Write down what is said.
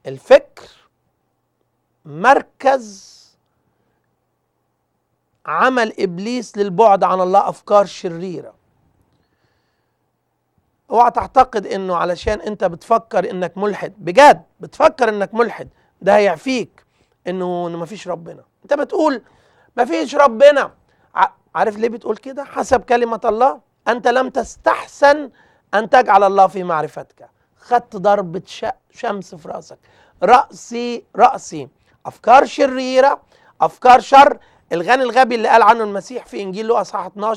الفكر مركز عمل ابليس للبعد عن الله افكار شريره اوعى تعتقد انه علشان انت بتفكر انك ملحد بجد بتفكر انك ملحد ده هيعفيك انه انه مفيش ربنا انت بتقول مفيش ربنا ع- عارف ليه بتقول كده حسب كلمه الله انت لم تستحسن ان تجعل الله في معرفتك خدت ضربه ش- شمس في راسك راسي راسي افكار شريره افكار شر الغني الغبي اللي قال عنه المسيح في انجيل لوقا اصحاح 12